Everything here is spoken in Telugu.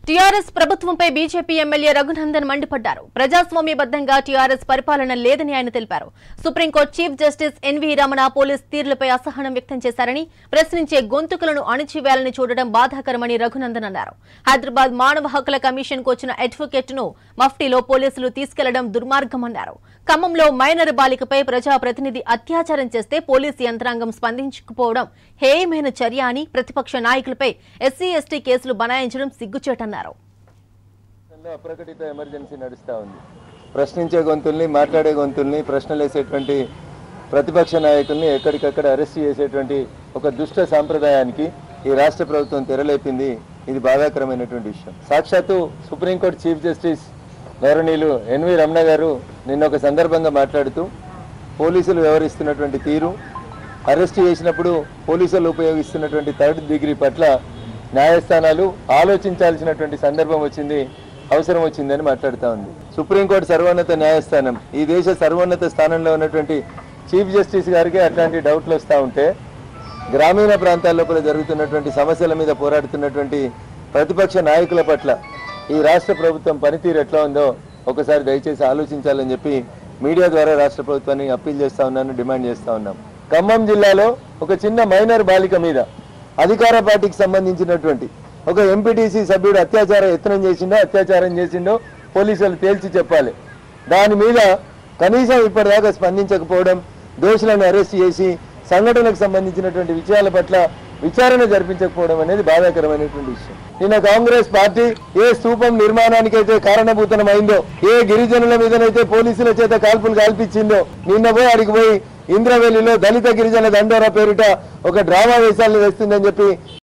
టీఆర్ఎస్ ప్రభుత్వంపై బీజేపీ ఎమ్మెల్యే రఘునందన్ మండిపడ్డారు ప్రజాస్వామ్యబద్ధంగా టీఆర్ఎస్ పరిపాలన లేదని ఆయన తెలిపారు supreme court chief justice NV Ramana police తీరులపై అసహనం వ్యక్తం చేశారని ప్రశ్నించే గొంతుకలను అణిచివేయాలని చూడడం బాధాకరమని రఘునందన్ అన్నారు హైదరాబాద్ మానవ హక్కుల కమిషన్ కు వచ్చిన అడ్వకేట్ ను మఫ్టీలో పోలీసులు తీసుకెళ్లడం దుర్మార్గమన్నారు ఖమ్మంలో మైనర్ బాలికపై ప్రజాప్రతినిధి అత్యాచారం చేస్తే పోలీసు యంత్రాంగం స్పందించకపోవడం హేయమైన చర్య అని ప్రతిపక్ష నాయకులపై ఎస్సీ ఎస్టీ కేసులు బనాయించడం సిగ్గుచేటన్నారు దేశంలో అప్రకటిత ఎమర్జెన్సీ నడుస్తూ ఉంది ప్రశ్నించే గొంతుల్ని మాట్లాడే గొంతుల్ని ప్రశ్నలు వేసేటువంటి ప్రతిపక్ష నాయకుల్ని ఎక్కడికక్కడ అరెస్ట్ చేసేటువంటి ఒక దుష్ట సాంప్రదాయానికి ఈ రాష్ట్ర ప్రభుత్వం తెరలేపింది ఇది బాధాకరమైనటువంటి విషయం సాక్షాత్తు సుప్రీంకోర్టు చీఫ్ జస్టిస్ గౌరవనీయులు ఎన్వి రమణ గారు నిన్న ఒక సందర్భంగా మాట్లాడుతూ పోలీసులు వ్యవహరిస్తున్నటువంటి తీరు అరెస్ట్ చేసినప్పుడు పోలీసులు ఉపయోగిస్తున్నటువంటి థర్డ్ డిగ్రీ పట్ల న్యాయస్థానాలు ఆలోచించాల్సినటువంటి సందర్భం వచ్చింది అవసరం వచ్చిందని మాట్లాడుతూ ఉంది సుప్రీంకోర్టు సర్వోన్నత న్యాయస్థానం ఈ దేశ సర్వోన్నత స్థానంలో ఉన్నటువంటి చీఫ్ జస్టిస్ గారికి అట్లాంటి డౌట్లు వస్తూ ఉంటే గ్రామీణ ప్రాంతాల లోపల జరుగుతున్నటువంటి సమస్యల మీద పోరాడుతున్నటువంటి ప్రతిపక్ష నాయకుల పట్ల ఈ రాష్ట్ర ప్రభుత్వం పనితీరు ఎట్లా ఉందో ఒకసారి దయచేసి ఆలోచించాలని చెప్పి మీడియా ద్వారా రాష్ట్ర ప్రభుత్వాన్ని అప్పీల్ చేస్తా ఉన్నాను డిమాండ్ చేస్తా ఉన్నాం ఖమ్మం జిల్లాలో ఒక చిన్న మైనర్ బాలిక మీద అధికార పార్టీకి సంబంధించినటువంటి ఒక ఎంపీటీసీ సభ్యుడు అత్యాచార యత్నం చేసిండో అత్యాచారం చేసిండో పోలీసులు తేల్చి చెప్పాలి దాని మీద కనీసం ఇప్పటిదాకా స్పందించకపోవడం దోషులను అరెస్ట్ చేసి సంఘటనకు సంబంధించినటువంటి విషయాల పట్ల విచారణ జరిపించకపోవడం అనేది బాధాకరమైనటువంటి విషయం నిన్న కాంగ్రెస్ పార్టీ ఏ స్థూపం నిర్మాణానికైతే కారణభూతమైందో ఏ గిరిజనుల మీదనైతే పోలీసుల చేత కాల్పులు కాల్పించిందో నిన్న పోయి అడిగి పోయి ఇంద్రవెల్లిలో దళిత గిరిజన దండోరా పేరిట ఒక డ్రామా వేషాలు వేస్తుందని చెప్పి